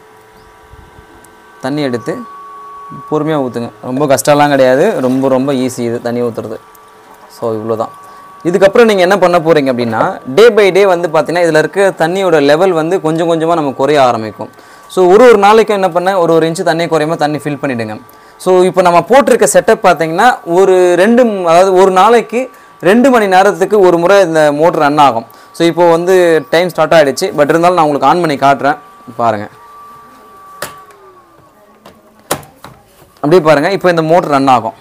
தண்ணி எடுத்து பொறுமையாக ஊற்றுங்க ரொம்ப கஷ்டம்லாம் கிடையாது ரொம்ப ரொம்ப ஈஸி இது தண்ணி ஊற்றுறது ஸோ இவ்வளோ தான் இதுக்கப்புறம் நீங்கள் என்ன பண்ண போகிறீங்க அப்படின்னா டே பை டே வந்து பார்த்தீங்கன்னா இதில் இருக்க தண்ணியோட லெவல் வந்து கொஞ்சம் கொஞ்சமாக நம்ம குறைய ஆரம்பிக்கும் ஸோ ஒரு ஒரு நாளைக்கும் என்ன பண்ண ஒரு ஒரு இன்ச்சு தண்ணி குறையுமா தண்ணி ஃபில் பண்ணிவிடுங்க ஸோ இப்போ நம்ம போட்டிருக்க செட்டப் பார்த்தீங்கன்னா ஒரு ரெண்டு ம- அதாவது ஒரு நாளைக்கு ரெண்டு மணி நேரத்துக்கு ஒரு முறை இந்த மோட்டர் ரன் ஆகும் ஸோ இப்போ வந்து டைம் ஸ்டார்ட் ஆகிடுச்சு பட் இருந்தாலும் நான் உங்களுக்கு ஆன் பண்ணி காட்டுறேன் பாருங்கள் அப்படியே பாருங்கள் இப்போ இந்த மோட்டர் ரன் ஆகும்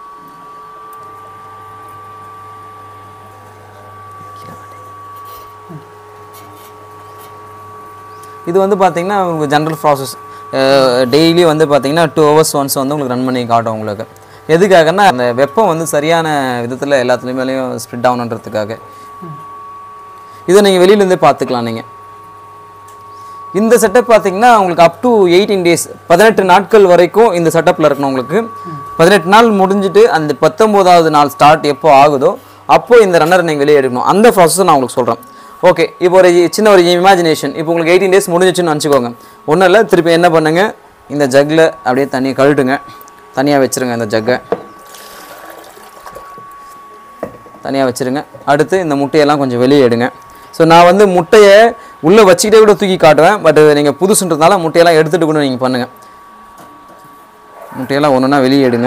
இது வந்து பார்த்தீங்கன்னா உங்களுக்கு ஜென்ரல் ப்ராசஸ் டெய்லி வந்து பார்த்தீங்கன்னா டூ ஹவர்ஸ் ஒன்ஸ் வந்து உங்களுக்கு ரன் பண்ணி காட்டும் உங்களுக்கு எதுக்காகன்னா அந்த வெப்பம் வந்து சரியான விதத்தில் எல்லாத்துலேயுமேலேயும் ஸ்ப்ரெட் ஆகணுன்றதுக்காக இதை நீங்கள் வெளியிலேருந்தே பார்த்துக்கலாம் நீங்கள் இந்த செட்டப் பார்த்தீங்கன்னா உங்களுக்கு அப் டு எயிட்டீன் டேஸ் பதினெட்டு நாட்கள் வரைக்கும் இந்த செட்டப்பில் இருக்கணும் உங்களுக்கு பதினெட்டு நாள் முடிஞ்சுட்டு அந்த பத்தொம்போதாவது நாள் ஸ்டார்ட் எப்போ ஆகுதோ அப்போ இந்த ரன்னர் நீங்கள் வெளியே எடுக்கணும் அந்த ப்ராசஸை நான் உங்களுக்கு சொல்கிறேன் ஓகே இப்போ ஒரு சின்ன ஒரு இமேஜினேஷன் இப்போ உங்களுக்கு எயிட்டீன் டேஸ் முடிஞ்சிச்சுன்னு நினச்சிக்கோங்க ஒன்றும் இல்லை திருப்பி என்ன பண்ணுங்க இந்த ஜக்கில் அப்படியே தண்ணியை கழட்டுங்க தனியாக வச்சுருங்க இந்த ஜக்கை தனியாக வச்சுருங்க அடுத்து இந்த முட்டையெல்லாம் கொஞ்சம் வெளியே எடுங்க ஸோ நான் வந்து முட்டையை உள்ளே வச்சுக்கிட்டே கூட தூக்கி காட்டுவேன் பட் நீங்கள் புதுசுன்றதுனால முட்டையெல்லாம் எடுத்துகிட்டு கூட நீங்கள் பண்ணுங்கள் முட்டையெல்லாம் ஒன்று ஒன்றா வெளியே எடுங்க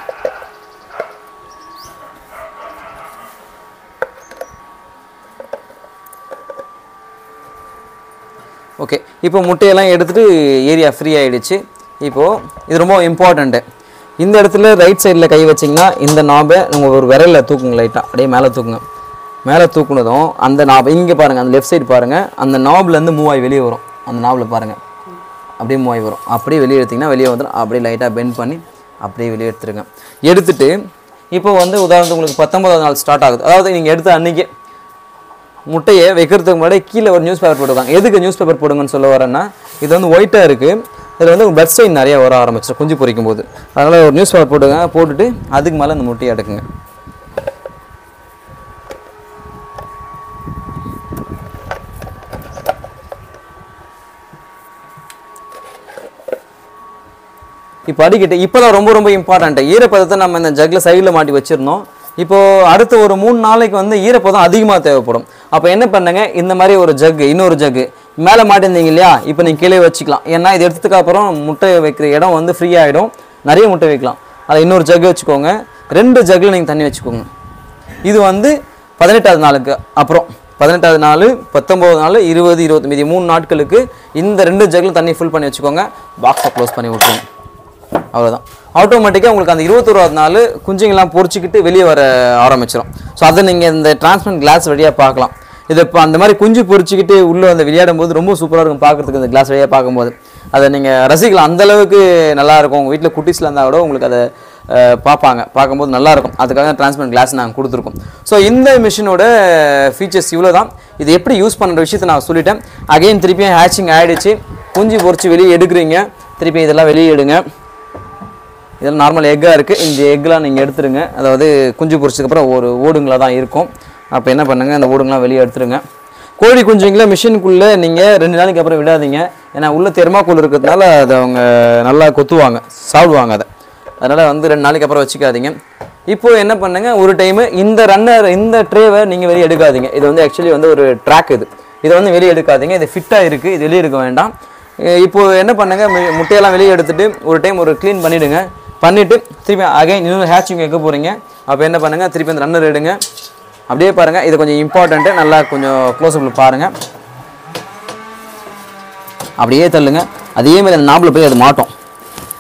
ஓகே இப்போ முட்டையெல்லாம் எடுத்துகிட்டு ஏரியா ஃப்ரீ ஆயிடுச்சு இப்போது இது ரொம்ப இம்பார்ட்டண்ட்டு இந்த இடத்துல ரைட் சைடில் கை வச்சிங்கன்னா இந்த நாபை உங்கள் ஒரு விரலில் தூக்குங்க லைட்டாக அப்படியே மேலே தூக்குங்க மேலே தூக்குனதும் அந்த நாப் இங்கே பாருங்கள் அந்த லெஃப்ட் சைடு பாருங்கள் அந்த நாப்லேருந்து மூவ் ஆகி வெளியே வரும் அந்த நாபில் பாருங்கள் அப்படியே மூவ் ஆகி வரும் அப்படியே வெளியே எடுத்திங்கன்னா வெளியே வந்துடும் அப்படியே லைட்டாக பெண்ட் பண்ணி அப்படியே வெளியே எடுத்துருங்க எடுத்துட்டு இப்போ வந்து உதாரணத்துக்கு உங்களுக்கு பத்தொன்பதாவது நாள் ஸ்டார்ட் ஆகுது அதாவது நீங்கள் எடுத்த அன்றைக்கே முட்டையை வைக்கிறதுக்கு முன்னாடி கீழே ஒரு நியூஸ் பேப்பர் போட்டுருக்காங்க எதுக்கு நியூஸ் பேப்பர் போடுங்கன்னு சொல்ல வரேன்னா இது வந்து ஒயிட்டாக இருக்குது இதில் வந்து பிளட் ஸ்டெயின் நிறைய வர ஆரம்பிச்சிடும் குஞ்சு பொரிக்கும் போது அதனால் ஒரு நியூஸ் பேப்பர் போட்டுங்க போட்டுட்டு அதுக்கு மேலே அந்த முட்டையை எடுக்குங்க இப்போ அடிக்கிட்டு இப்போ தான் ரொம்ப ரொம்ப இம்பார்ட்டன்ட் ஈரப்பதத்தை நம்ம இந்த ஜக்கில் சைடில் மாட்டி வச்சிருந்தோம் இப்போ அடுத்த ஒரு மூணு நாளைக்கு வந்து ஈரப்பதம் அதிகமாக தேவைப்படும் அப்போ என்ன பண்ணுங்க இந்த மாதிரி ஒரு ஜக்கு இன்னொரு ஜக்கு மேலே மாட்டிருந்தீங்க இல்லையா இப்போ நீங்கள் கீழே வச்சுக்கலாம் ஏன்னா இது எடுத்ததுக்கு அப்புறம் முட்டை வைக்கிற இடம் வந்து ஃப்ரீ ஆகிடும் நிறைய முட்டை வைக்கலாம் அதை இன்னொரு ஜக்கு வச்சுக்கோங்க ரெண்டு ஜக்கில் நீங்கள் தண்ணி வச்சுக்கோங்க இது வந்து பதினெட்டாவது நாளுக்கு அப்புறம் பதினெட்டாவது நாள் பத்தொம்போது நாள் இருபது இருபத்தி மீதி மூணு நாட்களுக்கு இந்த ரெண்டு ஜக்கில் தண்ணி ஃபுல் பண்ணி வச்சுக்கோங்க பாக்ஸை க்ளோஸ் பண்ணி விட்டுருங்க அவ்வளோதான் ஆட்டோமேட்டிக்காக உங்களுக்கு அந்த இருபத்தொருவாவது நாள் குஞ்சுங்கெல்லாம் பொரிச்சிக்கிட்டு வெளியே வர ஆரம்பிச்சிடும் ஸோ அதை நீங்கள் இந்த டிரான்ஸ்பரண்ட் கிளாஸ் வழியாக பார்க்கலாம் இது இப்போ அந்த மாதிரி குஞ்சு பொரிச்சிக்கிட்டு உள்ளே வந்து விளையாடும் போது ரொம்ப சூப்பராக இருக்கும் பார்க்குறதுக்கு இந்த கிளாஸ் வழியாக பார்க்கும்போது அதை நீங்கள் ரசிக்கலாம் அந்த அளவுக்கு நல்லா இருக்கும் உங்கள் வீட்டில் குட்டீஸில் இருந்தால் கூட உங்களுக்கு அதை அஹ், பார்ப்பாங்க பார்க்கும்போது நல்லா இருக்கும் அதுக்காக டிரான்ஸ்பரண்ட் கிளாஸ் நாங்கள் கொடுத்துருக்கோம் ஸோ இந்த மிஷினோட ஃபீச்சர்ஸ் இவ்வளோ தான் இது எப்படி யூஸ் பண்ணுற விஷயத்தை நான் சொல்லிட்டேன் அகைன் திருப்பியும் ஹேச்சிங் ஆகிடுச்சு குஞ்சு பொரிச்சு வெளியே எடுக்கிறீங்க திருப்பி இதெல்லாம் வெளியே எடுங்க இதெல்லாம் நார்மல் எக்காக இருக்குது இந்த எக்லாம் நீங்கள் எடுத்துருங்க அதாவது குஞ்சு பொரிச்சதுக்கப்புறம் ஒரு ஓடுங்களாக தான் இருக்கும் அப்போ என்ன பண்ணுங்கள் அந்த ஓடுங்களாம் வெளியே எடுத்துருங்க கோழி குஞ்சுங்களை மிஷினுக்குள்ளே நீங்கள் ரெண்டு நாளைக்கு அப்புறம் விடாதீங்க ஏன்னா உள்ள தெர்மாக்கோல் இருக்கிறதுனால அதை அவங்க நல்லா கொத்துவாங்க சாப்பிடுவாங்க அதை அதனால் வந்து ரெண்டு நாளைக்கு அப்புறம் வச்சுக்காதீங்க இப்போ என்ன பண்ணுங்க ஒரு டைமு இந்த ரன்னர் இந்த ட்ரேவை நீங்கள் வெளியே எடுக்காதீங்க இது வந்து ஆக்சுவலி வந்து ஒரு ட்ராக் இது இதை வந்து வெளியே எடுக்காதீங்க இது ஃபிட்டாக இருக்குது இது வெளியே எடுக்க வேண்டாம் அஹ் இப்போ என்ன பண்ணுங்க மு- முட்டையெல்லாம் வெளியே எடுத்துட்டு ஒரு டைம் ஒரு க்ளீன் பண்ணிவிடுங்க பண்ணிவிட்டு திருப்பி அகைன் இன்னொரு ஹேச்சிங் வைக்க போகிறீங்க அப்போ என்ன பண்ணுங்கள் திருப்பி அந்த ரன்னர் எடுங்க அப்படியே பாருங்கள் இது கொஞ்சம் இம்பார்ட்டண்ட்டு நல்லா கொஞ்சம் க்ளோஸ்அப்பில் பாருங்கள் அப்படியே தள்ளுங்க அதே மாதிரி அந்த நாப்பில் போய் அது மாட்டோம்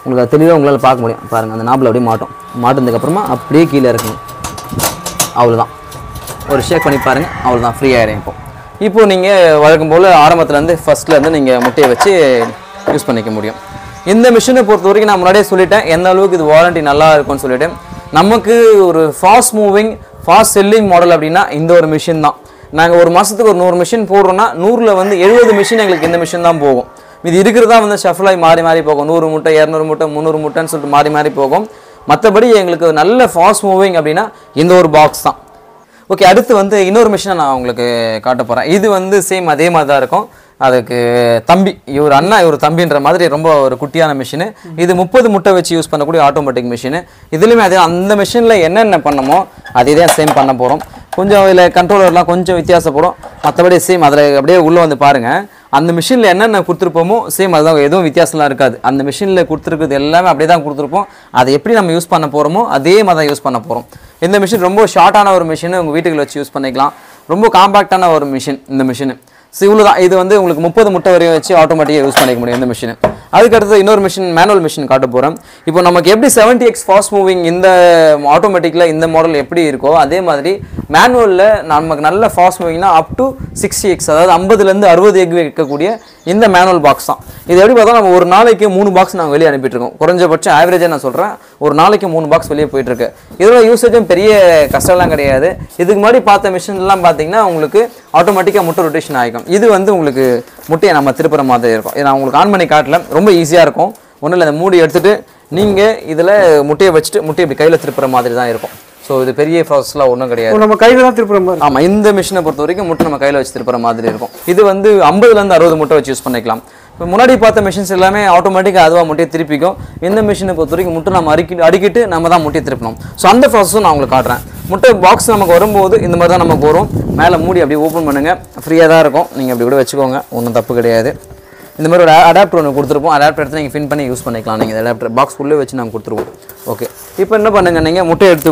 உங்களுக்கு அது தெளிவாக உங்களால் பார்க்க முடியும் பாருங்கள் அந்த நாப்பில் அப்படியே மாட்டும் மாட்டினதுக்கப்புறமா அப்படியே கீழே இறக்கணும் அவ்வளோதான் ஒரு ஷேக் பண்ணி பாருங்கள் அவ்வளோதான் ஃப்ரீ ஆகிடும் இப்போ இப்போ நீங்கள் வழக்கம் போல் ஆரம்பத்துலேருந்து ஃபஸ்ட்லேருந்து நீங்கள் முட்டையை வச்சு யூஸ் பண்ணிக்க முடியும் இந்த மிஷினை பொறுத்த வரைக்கும் நான் முன்னாடியே சொல்லிட்டேன் எந்த அளவுக்கு இது வாரண்டி நல்லா இருக்கும்னு சொல்லிட்டேன் நமக்கு ஒரு fast moving fast selling model அப்படின்னா இந்த ஒரு மிஷின் தான் நாங்கள் ஒரு மாதத்துக்கு ஒரு நூறு மிஷின் போடுறோன்னா நூறில் வந்து எழுபது மிஷின் எங்களுக்கு இந்த மிஷின் தான் போகும் இது இருக்கிறதா வந்து ஷஃபிளாகி மாறி மாறி போகும் நூறு முட்டை இரநூறு முட்டை முந்நூறு முட்டைன்னு சொல்லிட்டு மாறி மாறி போகும் மற்றபடி எங்களுக்கு நல்ல ஃபாஸ்ட் மூவிங் அப்படின்னா இந்த ஒரு பாக்ஸ் தான் ஓகே அடுத்து வந்து இன்னொரு மிஷினை நான் உங்களுக்கு காட்ட போகிறேன் இது வந்து சேம் அதே மாதிரி தான் இருக்கும் அதுக்கு தம்பி இவர் அண்ணா இவர் தம்பின்ற மாதிரி ரொம்ப ஒரு குட்டியான மிஷினு இது முப்பது முட்டை வச்சு யூஸ் பண்ணக்கூடிய ஆட்டோமேட்டிக் மிஷினு இதுலேயுமே அதே அந்த மிஷினில் என்னென்ன பண்ணமோ அதே தான் சேம் பண்ண போகிறோம் கொஞ்சம் இதில் கண்ட்ரோலர்லாம் கொஞ்சம் வித்தியாசப்படும் மற்றபடி சேம் அதில் அப்படியே உள்ளே வந்து பாருங்கள் அந்த மிஷினில் என்னென்ன கொடுத்துருப்போமோ சேம் அதுதான் எதுவும் வித்தியாசம்லாம் இருக்காது அந்த மிஷினில் கொடுத்துருக்குறது எல்லாமே அப்படியே தான் கொடுத்துருப்போம் அதை எப்படி நம்ம யூஸ் பண்ண போகிறோமோ அதே மாதிரி தான் யூஸ் பண்ண போகிறோம் இந்த மிஷின் ரொம்ப ஷார்ட்டான ஒரு மிஷின் உங்கள் வீட்டுக்குள்ள வச்சு யூஸ் பண்ணிக்கலாம் ரொம்ப காம்பாக்டான ஒரு மிஷின் இந்த மிஷின் ஸோ இவ்வளோ தான் இது வந்து உங்களுக்கு முப்பது முட்டை வரையும் வச்சு ஆட்டோமேட்டிக்காக யூஸ் பண்ணிக்க முடியும் இந்த மிஷின் அதுக்கடுத்து இன்னொரு மிஷின் மேனுவல் மிஷின் காட்ட போகிறோம் இப்போ நமக்கு எப்படி செவன்ட்டி எக்ஸ் ஃபாஸ்ட் மூவிங் இந்த ஆட்டோமேட்டிக்கில் இந்த மாடல் எப்படி இருக்கோ அதே மாதிரி மேனுவலில் நமக்கு நல்ல ஃபாஸ்ட் மூவிங்னா அப் டு சிக்ஸ்டி எக்ஸ் அதாவது ஐம்பதுலேருந்து அறுபது எக் வைக்கக்கூடிய இந்த மேனுவல் பாக்ஸ் தான் இது எப்படி பார்த்தா நம்ம ஒரு நாளைக்கு மூணு பாக்ஸ் நாங்கள் வெளியே அனுப்பிட்டு இருக்கோம் குறைஞ்சபட்சம் ஆவரேஜாக நான் சொல்கிறேன் ஒரு நாளைக்கு மூணு பாக்ஸ் வெளியே போயிட்டு இருக்கு இதோட யூசேஜும் பெரிய கஷ்டம்லாம் கிடையாது இதுக்கு முன்னாடி பார்த்த மிஷின்லாம் பார்த்தீங்கன்னா உங்களுக்கு ஆட்டோமேட்டிக்காக முட்டை ரொட்டேஷன் ஆகிக்கும் இது வந்து உங்களுக்கு முட்டையை நம்ம திருப்புற மாதிரி இருக்கும் இதை நான் உங்களுக்கு ஆன் பண்ணி காட்டல ரொம்ப ஈஸியாக இருக்கும் ஒன்றும் இல்லை இந்த மூடி எடுத்துகிட்டு நீங்கள் இதில் முட்டையை வச்சுட்டு முட்டையை இப்படி கையில் திருப்புற மாதிரி தான் இருக்கும் ஸோ இது பெரிய ப்ராசஸ்லாம் ஒன்றும் கிடையாது இப்போ நம்ம கையில தான் திருப்புற மாதிரி ஆமாம் இந்த மிஷினை பொறுத்த வரைக்கும் முட்டை நம்ம கையில் வச்சு திருப்புற மாதிரி இருக்கும் இது வந்து ஐம்பதுலேருந்து அறுபது முட்டை வச்சு யூஸ் பண்ணிக்கலாம் இப்போ முன்னாடி பார்த்த மிஷின்ஸ் எல்லாமே ஆட்டோமேட்டிக்காக அதுவாக முட்டையை திருப்பிக்கும் இந்த மிஷினை பொறுத்த வரைக்கும் முட்டை நம்ம அடிக்கி அடிக்கிட்டு நம்ம தான் முட்டையை திருப்பணும் ஸோ அந்த ப்ராசஸும் நான் உங்களுக்கு காட்டுறேன் முட்டை பாக்ஸ் நமக்கு வரும்போது இந்த மாதிரி தான் நமக்கு வரும் மேலே மூடி அப்படியே ஓப்பன் பண்ணுங்கள் ஃப்ரீயாக தான் இருக்கும் நீங்கள் அப்படி கூட வச்சுக்கோங்க ஒன்றும் தப்பு கிடையாது இந்த மாதிரி ஒரு அடாப்டர் ஒன்று கொடுத்துருப்போம் அடாப்டர் எடுத்து நீங்கள் ஃபின் பண்ணி யூஸ் பண்ணிக்கலாம் நீங்கள் அடாப்டர் பாக்ஸ் உள்ளே வச்சு நாங்கள் கொடுத்துருவோம் ஓகே இப்போ என்ன பண்ணுங்க நீங்கள் முட்டை எடுத்து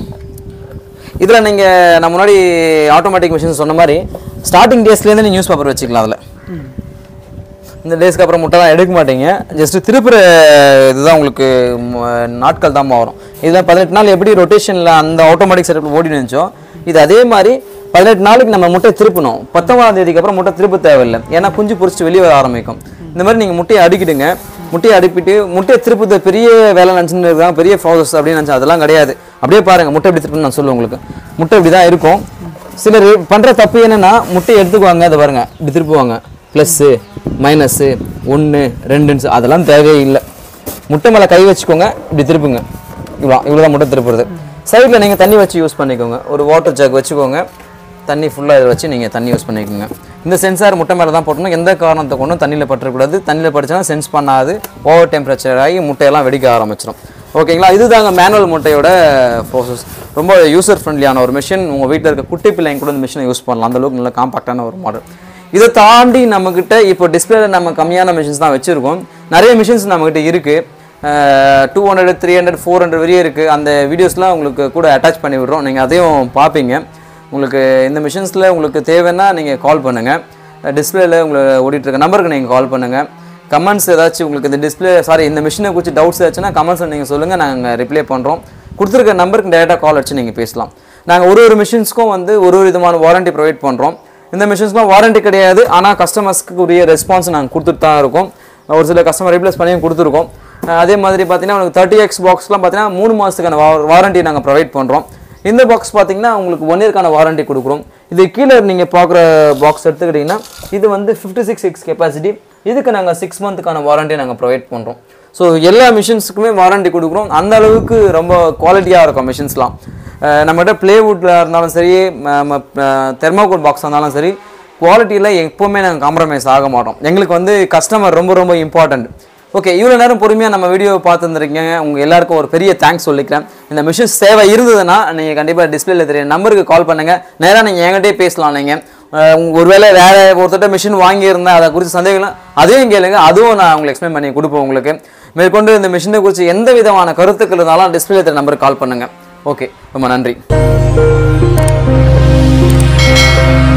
இதில் நீங்கள் நான் முன்னாடி ஆட்டோமேட்டிக் மிஷின் சொன்ன மாதிரி ஸ்டார்டிங் டேஸ்லேருந்து நீங்கள் நியூஸ் பேப்பர் வச்சுக்கலாம் அதில் இந்த டேஸ்க்கு அப்புறம் முட்டைலாம் எடுக்க மாட்டீங்க ஜஸ்ட் திருப்புற இதுதான் உங்களுக்கு ம- நாட்கள் தான் வரும் இதில் பதினெட்டு நாள் எப்படி ரொட்டேஷனில் அந்த ஆட்டோமேட்டிக் செட்டப் ஓடி இருந்துச்சோ இது அதே மாதிரி பதினெட்டு நாளைக்கு நம்ம முட்டை திருப்பணும் பத்தொன்பதாம் தேதிக்கு அப்புறம் முட்டை திருப்ப தேவையில்லை ஏன்னா குஞ்சு பொரிச்சிட்டு வெளியே வர ஆரம்பிக்கும் இந்த மாதிரி நீங்கள் முட்டையை அடிக்கிடுங்க முட்டையை அடிப்பிட்டு முட்டையை திருப்பது பெரிய வேலை நினச்சின்னு இருக்காங்க பெரிய ப்ராசஸ் அப்படின்னு நினச்சா அதெல்லாம் கிடையாது அப்படியே பாருங்கள் முட்டை எப்படி திருப்பணும் நான் சொல்லுவேன் உங்களுக்கு முட்டை இப்படி தான் இருக்கும் சிலர் பண்ணுற தப்பு என்னன்னா முட்டையை எடுத்துக்குவாங்க அதை பாருங்க இப்படி திருப்புவாங்க ப்ளஸ்ஸு மைனஸ்ஸு ஒன்று ரெண்டுன்னு அதெல்லாம் தேவையே இல்லை முட்டை மேலே கை வச்சுக்கோங்க இப்படி திருப்புங்க இவ்வளோ இவ்வளோ தான் முட்டை திருப்புறது சைடில் நீங்கள் தண்ணி வச்சு யூஸ் பண்ணிக்கோங்க ஒரு வாட்டர் ஜக் வச்சுக்கோங்க தண்ணி ஃபுல்லாக இதை வச்சு நீங்கள் தண்ணி யூஸ் பண்ணிக்கோங்க இந்த சென்சார் முட்டை மேலே தான் போட்டணும் எந்த காரணத்தை கொண்டும் தண்ணியில் பற்றக்கூடாது தண்ணியில் பட்டுச்சுன்னா சென்ஸ் பண்ணாது ஓவர் டெம்பரேச்சர் ஆகி முட்டையெல்லாம் வெடிக்க ஆரம்பிச்சிடும் ஓகேங்களா இதுதாங்க மேனுவல் முட்டையோட ப்ராசஸ் ரொம்ப யூசர் ஃப்ரெண்ட்லியான ஒரு மிஷின் உங்கள் வீட்டில் இருக்க குட்டி பிள்ளைங்க கூட இந்த மிஷினை யூஸ் பண்ணலாம் அந்த அளவுக்கு நல்ல காம்பாக்டான ஒரு மாடல் இதை தாண்டி நம்மக்கிட்ட இப்போ டிஸ்பிளேல நம்ம கம்மியான மிஷின்ஸ் தான் வச்சுருக்கோம் நிறைய மிஷின்ஸ் நம்மக்கிட்ட இருக்குது two hundred three hundred four hundred வரையும் இருக்குது அந்த வீடியோஸ்லாம் உங்களுக்கு கூட அட்டாச் பண்ணி விடுறோம் நீங்கள் அதையும் பார்ப்பீங்க உங்களுக்கு இந்த மிஷின்ஸில் உங்களுக்கு தேவைன்னா நீங்கள் கால் பண்ணுங்கள் டிஸ்பிளேல உங்களுக்கு ஓடிட்டு இருக்க நம்பருக்கு நீங்கள் கால் பண்ணுங்கள் கமெண்ட்ஸ் ஏதாச்சும் உங்களுக்கு இந்த டிஸ்பிளே சாரி இந்த மிஷினை குறித்து டவுட்ஸ் ஏதாச்சுன்னா கமெண்ட்ஸில் நீங்கள் சொல்லுங்கள் நாங்கள் ரிப்ளை பண்ணுறோம் கொடுத்துருக்க நம்பருக்கு டேரெக்டாக கால் வச்சு நீங்கள் பேசலாம் நாங்கள் ஒரு ஒரு மிஷின்ஸ்க்கும் வந்து ஒரு ஒரு விதமான வாரண்டி ப்ரொவைட் பண்ணுறோம் இந்த மிஷின்ஸ்க்குலாம் வாரண்டி கிடையாது ஆனால் கஸ்டமர்ஸ்க்கு உரிய ரெஸ்பான்ஸ் நாங்கள் கொடுத்துட்டு தான் இருக்கோம் ஒரு சில கஸ்டமர் ரீப்ளேஸ் பண்ணியும் கொடுத்துருக்கோம் அஹ் அதே மாதிரி பார்த்தீங்கன்னா உங்களுக்கு தேர்ட்டி எக்ஸ் பாக்ஸ்லாம் பார்த்தீங்கன்னா மூணு மாதத்துக்கான வாரண்டி நாங்கள் ப்ரொவைட் பண்ணுறோம் இந்த பாக்ஸ் பார்த்தீங்கன்னா உங்களுக்கு ஒன் இயர்க்கான வாரண்டி கொடுக்குறோம் இது கீழே நீங்கள் பார்க்குற பாக்ஸ் எடுத்துக்கிட்டிங்கன்னா இது வந்து ஃபிஃப்டி சிக்ஸ் எக்ஸ் கெப்பாசிட்டி இதுக்கு நாங்கள் சிக்ஸ் மந்த்துக்கான வாரண்டி நாங்கள் ப்ரொவைட் பண்ணுறோம் ஸோ எல்லா மிஷின்ஸுக்குமே வாரண்டி கொடுக்குறோம் அந்த அளவுக்கு ரொம்ப குவாலிட்டியாக இருக்கும் மிஷின்ஸ்லாம் நம்மகிட்ட ப்ளேவுட்டில் இருந்தாலும் சரி தெர்மோகோல் பாக்ஸ் இருந்தாலும் சரி குவாலிட்டியில் எப்போவுமே நாங்கள் காம்ப்ரமைஸ் ஆக மாட்டோம் எங்களுக்கு வந்து கஸ்டமர் ரொம்ப ரொம்ப இம்பார்ட்டண்ட் ஓகே இவ்வளோ நேரம் பொறுமையாக நம்ம வீடியோ பார்த்துருந்துருக்கீங்க உங்கள் எல்லாருக்கும் ஒரு பெரிய தேங்க்ஸ் சொல்லிக்கிறேன் இந்த மிஷின்ஸ் தேவை இருந்ததுன்னா நீங்கள் கண்டிப்பாக டிஸ்பிளேல தெரிய நம்பருக்கு கால் பண்ணுங்கள் நேராக நீங்கள் என்கிட்டயே பேசலாம் நீங்கள் ஒருவேளை வேறு ஒருத்தட்ட மிஷின் வாங்கியிருந்தேன் அதை குறித்து சந்தேகம் அதையும் கேளுங்க அதுவும் நான் உங்களுக்கு எக்ஸ்பிளைன் பண்ணி கொடுப்பேன் உங்களுக்கு மேற்கொண்டு இந்த மிஷினை குறித்து எந்த விதமான கருத்துக்கள் இருந்தாலும் டிஸ்பிளே தெரிய நம்பருக்கு கால் பண்ணுங்கள் ஓகே ரொம்ப நன்றி